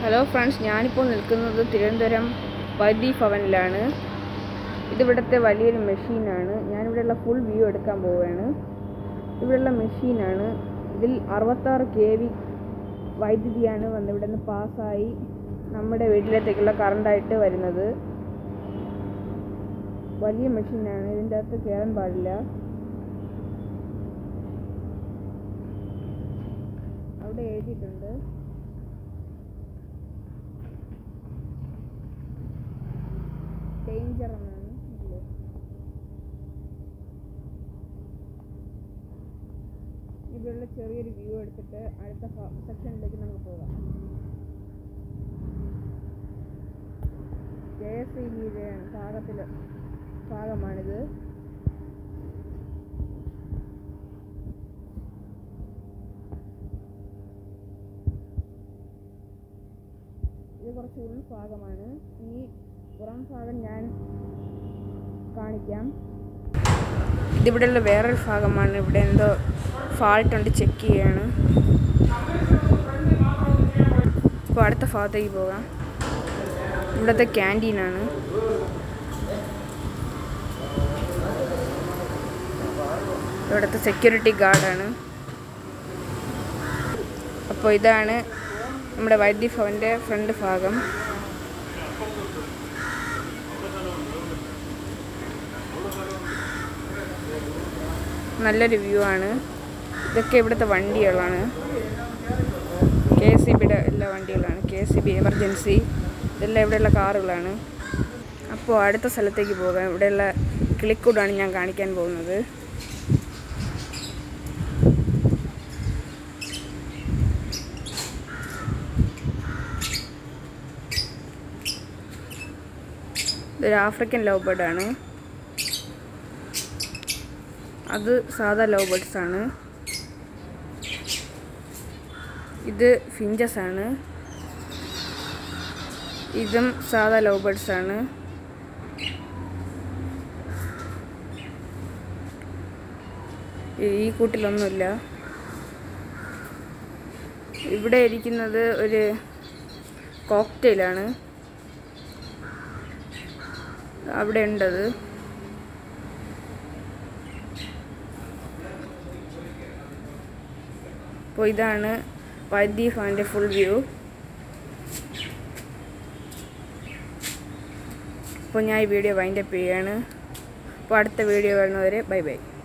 Hello friends ഞാനിപ്പോൾ നിൽക്കുന്നത് തിരുവനന്തപുരം വൈദ്യുതി ഭവനിലാണ് ഇതിവിടുത്തെ വലിയൊരു മെഷീനാണ് ഞാനിവിടെയുള്ള ഫുൾ വ്യൂ എടുക്കാൻ പോവുകയാണ് ഇവിടെയുള്ള മെഷീനാണ് ഇതിൽ അറുപത്താറ് കെ വി വൈദ്യുതിയാണ് വന്ന് ഇവിടെ നിന്ന് പാസ്സായി നമ്മുടെ വീട്ടിലത്തേക്കുള്ള കറണ്ടായിട്ട് വരുന്നത് വലിയ മെഷീനാണ് ഇതിൻ്റെ അകത്ത് കയറാൻ പാടില്ല അവിടെ എഴുതിയിട്ടുണ്ട് ഡേഞ്ചർ എന്നാണ് ഇതില്. ഇവിടെയുള്ള ചെറിയൊരു വ്യൂ എടുത്തിട്ട് അടുത്ത സെക്ഷനിലേക്ക് നമുക്ക് പോകാം കെ എസ് ഇ ബിയുടെ ഭാഗത്തിൽ ഭാഗമാണിത് ഇത് കുറച്ച് ഉൾഭാഗമാണ് ഈ പുറം ഭാഗം ഞാൻ കാണിക്കാം ഇതിവിടെയുള്ള വേറൊരു ഭാഗമാണ് ഇവിടെ എന്തോ ഫാൾട്ട് ഉണ്ട് ചെക്ക് ചെയ്യാണ് അപ്പോൾ അടുത്ത ഭാഗത്തേക്ക് പോകാം ഇവിടുത്തെ ക്യാൻറ്റീനാണ് ഇവിടുത്തെ സെക്യൂരിറ്റി ഗാർഡാണ് അപ്പോൾ ഇതാണ് നമ്മുടെ വൈദ്യുതി ഭവൻ്റെ ഫ്രണ്ട് ഭാഗം നല്ലൊരു വ്യൂ ആണ് ഇതൊക്കെ ഇവിടുത്തെ വണ്ടികളാണ് കെ എസ് സി ബിയുടെ എല്ലാ വണ്ടികളാണ് K S C B emergency ഇതെല്ലാം ഇവിടെയുള്ള കാറുകളാണ് അപ്പോൾ അടുത്ത സ്ഥലത്തേക്ക് പോകാം ഇവിടെയുള്ള കിളിക്കൂടാണ് ഞാൻ കാണിക്കാൻ പോകുന്നത് ഇതൊരു ആഫ്രിക്കൻ ലവ് ബേർഡാണ് അത് സാധാ ലവ് ബേർഡ്സ് ആണ് ഇത് ഫിഞ്ചസ് ആണ് ഇതും സാധാ ലവ് ബേർഡ്സ് ആണ് ഈ കൂട്ടിലൊന്നുമില്ല ഇവിടെ ഇരിക്കുന്നത് ഒരു കോക്ടെയിലാണ് അവിടെ ഉണ്ടത് അപ്പോൾ ഇതാണ് വൈദ്യുതി ഫാൻ്റെ ഫുൾ വ്യൂ അപ്പോൾ ഞാൻ ഈ വീഡിയോ വൈൻഡപ്പ് ചെയ്യാണ് അപ്പോൾ അടുത്ത വീഡിയോ വരുന്നവരെ ബൈ ബൈ